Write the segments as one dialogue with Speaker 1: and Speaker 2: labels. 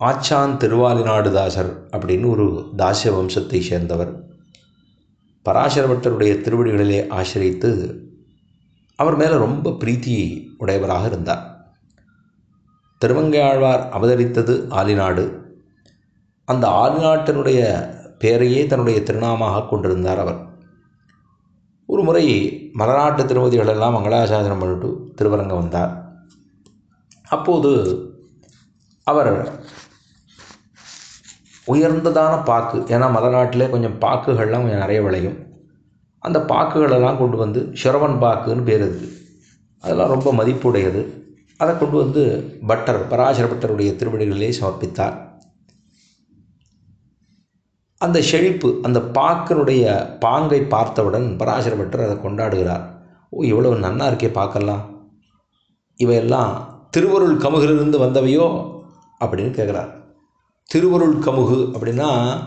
Speaker 1: ஆச்சான் திருவாலிநாடு தாசர் அப்படின்னு ஒரு தாசிய வம்சத்தை சேர்ந்தவர் பராசரபட்டருடைய திருவடிகளிலே ஆசிரித்து அவர் மேலே ரொம்ப பிரீத்தி உடையவராக இருந்தார் திருவங்கையாழ்வார் அவதரித்தது ஆலிநாடு அந்த ஆலிநாட்டினுடைய பெயரையே தன்னுடைய திருநாமாக கொண்டிருந்தார் அவர் ஒரு முறை மலநாட்டு திருமதிகளெல்லாம் மங்களாசாசனம் பண்ணிட்டு திருவரங்கம் வந்தார் அப்போது அவர் உயர்ந்ததான பாக்கு ஏன்னா மலைநாட்டிலே கொஞ்சம் பாக்குகள்லாம் கொஞ்சம் நிறைய விளையும் அந்த பாக்குகளெல்லாம் கொண்டு வந்து ஷிரவன் பாக்குன்னு பேர் இருக்குது அதெல்லாம் ரொம்ப மதிப்புடையது அதை கொண்டு வந்து பட்டர் பராசர பட்டருடைய திருவடிகளிலே சமர்ப்பித்தார் அந்த செழிப்பு அந்த பாக்கினுடைய பாங்கை பார்த்தவுடன் பராசர பட்டர் அதை கொண்டாடுகிறார் ஓ இவ்வளவு நன்னா இருக்கே பார்க்கலாம் இவையெல்லாம் திருவருள் கமுகிலிருந்து வந்தவையோ அப்படின்னு கேட்குறார் திருவருள் கமுகு அப்படின்னா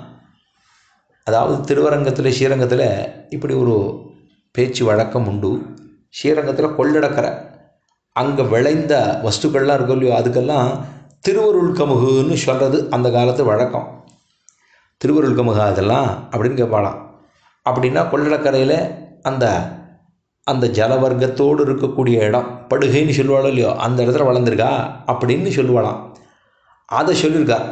Speaker 1: அதாவது திருவரங்கத்தில் ஸ்ரீரங்கத்தில் இப்படி ஒரு பேச்சு வழக்கம் உண்டு ஸ்ரீரங்கத்தில் கொள்ளடக்கரை அங்கே விளைந்த வஸ்துக்கள்லாம் இருக்கும் இல்லையோ அதுக்கெல்லாம் திருவருள் கமுகுன்னு சொல்கிறது அந்த காலத்து வழக்கம் திருவருள் கமுகா அதெல்லாம் அப்படின்னு கேட்பாளாம் அப்படின்னா கொள்ளடக்கரையில் அந்த அந்த ஜலவர்க்கத்தோடு இருக்கக்கூடிய இடம் படுகைன்னு சொல்லுவாளோ இல்லையோ அந்த இடத்துல வளர்ந்துருக்கா அப்படின்னு சொல்லுவாளாம் அதை சொல்லியிருக்கார்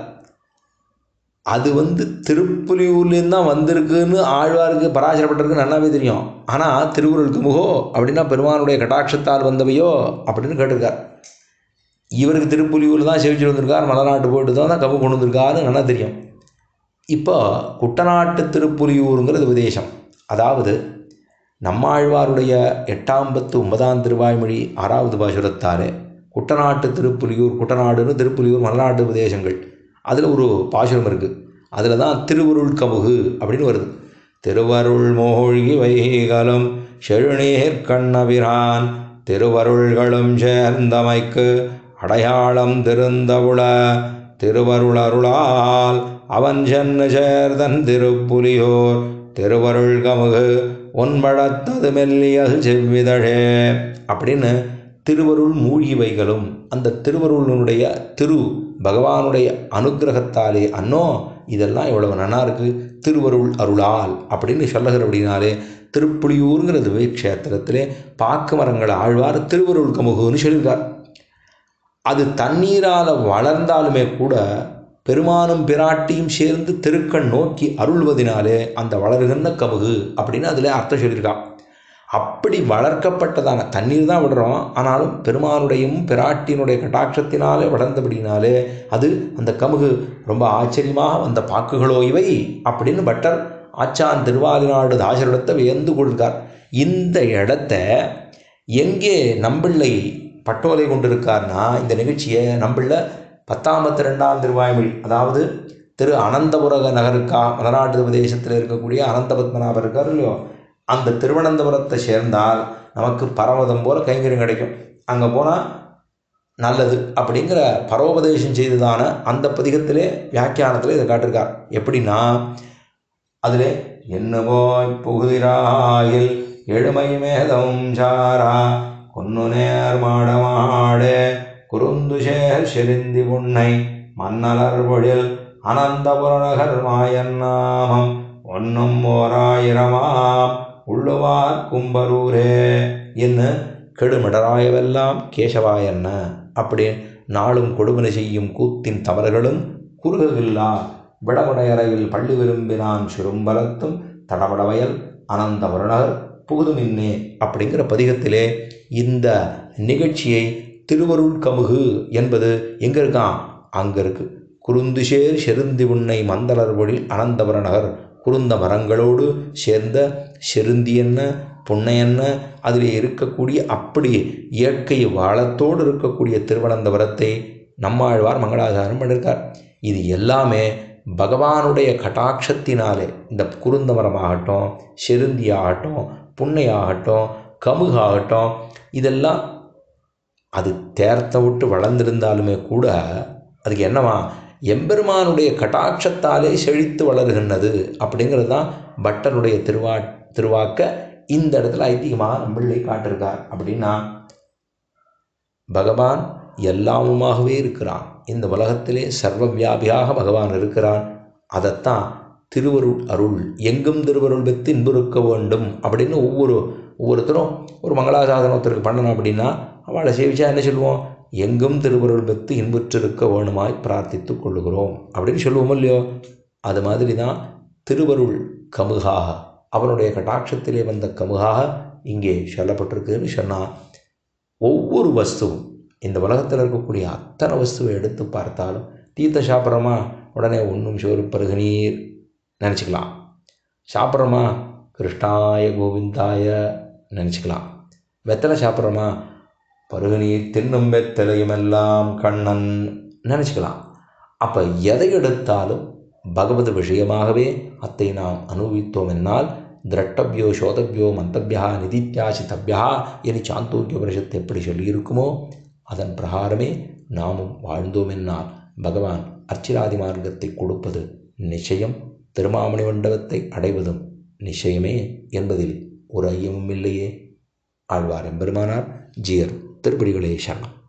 Speaker 1: அது வந்து திருப்புலியூர்லேருந்து தான் வந்திருக்குன்னு ஆழ்வாருக்கு பராசரப்பட்டிருக்கு நல்லாவே தெரியும் ஆனால் திருவுருள் கமுகோ அப்படின்னா பெருமானுடைய கட்டாட்சத்தால் வந்தவையோ அப்படின்னு கேட்டிருக்கார் இவருக்கு திருப்புலியூரில் தான் செவிச்சு வந்திருக்கார் மலைநாட்டு போயிட்டு தான் கமு கொண்டு வந்திருக்காருன்னு நல்லா தெரியும் இப்போ குட்டநாட்டு திருப்புலியூருங்கிறது விதேசம் அதாவது நம்மாழ்வாருடைய எட்டாம் பத்து ஒன்பதாம் திருவாய்மொழி ஆறாவது பாசுரத்தாலே குட்டநாட்டு திருப்புலியூர் குட்டநாடுன்னு திருப்புலியூர் மலைநாட்டு பிரதேசங்கள் அதில் ஒரு பாசுரம் இருக்குது அதில் தான் திருவருள் கமுகு அப்படின்னு வருது திருவருள் மோழ்கி வைகலம் செழுநீர் கண்ணபிரான் திருவருள்களும் சேர்ந்தமைக்கு அடையாளம் திருந்தவுள திருவருள் அருளால் அவன் சென்னு சேர்தன் திருப்புலியோர் திருவருள் கமுகு ஒன்பழத்தது மெல்லியது செவ்விதழே அப்படின்னு திருவருள் மூழ்கிவைகளும் அந்த திருவருளினுடைய திரு பகவானுடைய அனுகிரகத்தாலே அன்னோ இதெல்லாம் இவ்வளவு நன்னா இருக்கு திருவருள் அருளால் அப்படின்னு சொல்லுகிற அப்படின்னாலே திருப்புலியூருங்கிற திவ்ய க்ஷேத்திரத்திலே பாக்கு மரங்களை ஆழ்வார் திருவருள் கமுகுன்னு சொல்லியிருக்கார் அது தண்ணீரால் வளர்ந்தாலுமே கூட பெருமானும் பிராட்டியும் சேர்ந்து திருக்கண் நோக்கி அருள்வதினாலே அந்த வளர்கின்ற கமுகு அப்படின்னு அதில் அர்த்தம் சொல்லியிருக்கான் அப்படி வளர்க்கப்பட்டதான தண்ணீர் தான் விடுறோம் ஆனாலும் பெருமானுடையும் பிராட்டியினுடைய கட்டாட்சத்தினாலே வளர்ந்தபடினாலே அது அந்த கமுகு ரொம்ப ஆச்சரியமாக வந்த பாக்குகளோ இவை அப்படின்னு பட்டர் ஆச்சான் திருவாலிநாடு தாசரிடத்தை வியந்து கொடுக்கார் இந்த இடத்த எங்கே நம்பிள்ளை பட்டோலை கொண்டிருக்கார்னா இந்த நிகழ்ச்சியை நம்பிள்ள பத்தாம்பத்தி ரெண்டாம் திருவாய்மொழி அதாவது திரு அனந்தபுர நகருக்கா மலநாட்டு பிரதேசத்தில் இருக்கக்கூடிய அனந்த பத்மநாபர் இருக்கார் இல்லையோ அந்த திருவனந்தபுரத்தை சேர்ந்தால் நமக்கு பரமதம் போல கைங்கரியம் கிடைக்கும் அங்கே போனால் நல்லது அப்படிங்கிற பரோபதேசம் செய்ததான அந்த பதிகத்திலே வியாக்கியானத்தில் இதை காட்டிருக்கார் எப்படின்னா அதில் என்னவோய் புகுதிராயில் எழுமை மேதம் சாரா கொன்னு நேர் மாடமாடே குறுந்துஷேர் செறிந்தி உன்னை மன்னலர் பொழில் அனந்தபுரநகர் மாயன் நாமம் ஒன்னும் ஓராயிரமாம் உள்ளுவார் கும்பரூரே என்ன கெடுமிடராயவெல்லாம் கேசவாயன்ன அப்படி நாளும் கொடுமனை செய்யும் கூத்தின் தவறுகளும் குறுகவில்லா விடமுடையறையில் பள்ளி விரும்பினான் சிறும்பலத்தும் தடவடவயல் அனந்த வருணகர் புகுதுமின்னே அப்படிங்கிற பதிகத்திலே இந்த நிகழ்ச்சியை திருவருள் கமுகு என்பது எங்கே இருக்கான் அங்கே இருக்கு குருந்துஷேர் செருந்தி உன்னை மந்தளர் பொழில் அனந்தபுர நகர் குருந்த மரங்களோடு சேர்ந்த செருந்தி என்ன புன்னை என்ன அதில் இருக்கக்கூடிய அப்படி இயற்கை வாழத்தோடு இருக்கக்கூடிய திருவனந்தபுரத்தை நம்மாழ்வார் மங்களாதாரம் பண்ணியிருக்கார் இது எல்லாமே பகவானுடைய கட்டாட்சத்தினாலே இந்த குருந்த மரமாகட்டும் செருந்தி ஆகட்டும் புன்னை ஆகட்டும் கமுகாகட்டும் இதெல்லாம் அது தேர்த்த விட்டு வளர்ந்திருந்தாலுமே கூட அதுக்கு என்னவா எம்பெருமானுடைய கட்டாட்சத்தாலே செழித்து வளர்கின்றது அப்படிங்கிறது தான் பட்டருடைய திருவா திருவாக்க இந்த இடத்துல ஐதீகமாக நம்மளை காட்டிருக்கார் அப்படின்னா பகவான் எல்லாமுமாகவே இருக்கிறான் இந்த உலகத்திலே சர்வ வியாபியாக பகவான் இருக்கிறான் அதைத்தான் திருவருள் அருள் எங்கும் திருவருள் பெற்று இன்புறுக்க வேண்டும் அப்படின்னு ஒவ்வொரு ஒவ்வொருத்தரும் ஒரு மங்களாசாதனம் ஒருத்தருக்கு பண்ணணும் அப்படின்னா அவளை சேவிச்சா என்ன சொல்லுவோம் எங்கும் திருவருள் பெற்று இன்புற்றிருக்க வேணுமாய் பிரார்த்தித்து கொள்ளுகிறோம் அப்படின்னு சொல்லுவோம் இல்லையோ அது மாதிரி தான் திருவருள் கமுகாக அவனுடைய கட்டாட்சத்திலே வந்த கமுகாக இங்கே சொல்லப்பட்டிருக்குன்னு சொன்னால் ஒவ்வொரு வஸ்துவும் இந்த உலகத்தில் இருக்கக்கூடிய அத்தனை வஸ்துவை எடுத்து பார்த்தாலும் தீர்த்த சாப்பிட்றோமா உடனே ஒன்றும் சோறு பருகுநீர் நினச்சிக்கலாம் சாப்பிட்றோமா கிருஷ்ணாய கோவிந்தாய நினச்சிக்கலாம் வெத்தலை சாப்பிட்றோமா பருகுநீர் தின்னும் வெத்தலையுமெல்லாம் கண்ணன் நினச்சிக்கலாம் அப்போ எதை எடுத்தாலும் பகவத் விஷயமாகவே அத்தை நாம் அனுபவித்தோம் என்னால் திரட்டபியோ சோதபியோ மந்தபியா நிதித்தியாசித்தபியா இனி சாந்தோக்கிய உபனிஷத்து எப்படி சொல்லியிருக்குமோ அதன் பிரகாரமே நாமும் வாழ்ந்தோம் என்னால் பகவான் அர்ச்சிராதி மார்க்கத்தை கொடுப்பது நிச்சயம் திருமாமணி மண்டபத்தை அடைவதும் நிச்சயமே என்பதில் ஒரு ஐயமும் இல்லையே ஆழ்வார் எம்பெருமானார் ஜியர் திருப்படிகளே சரணம்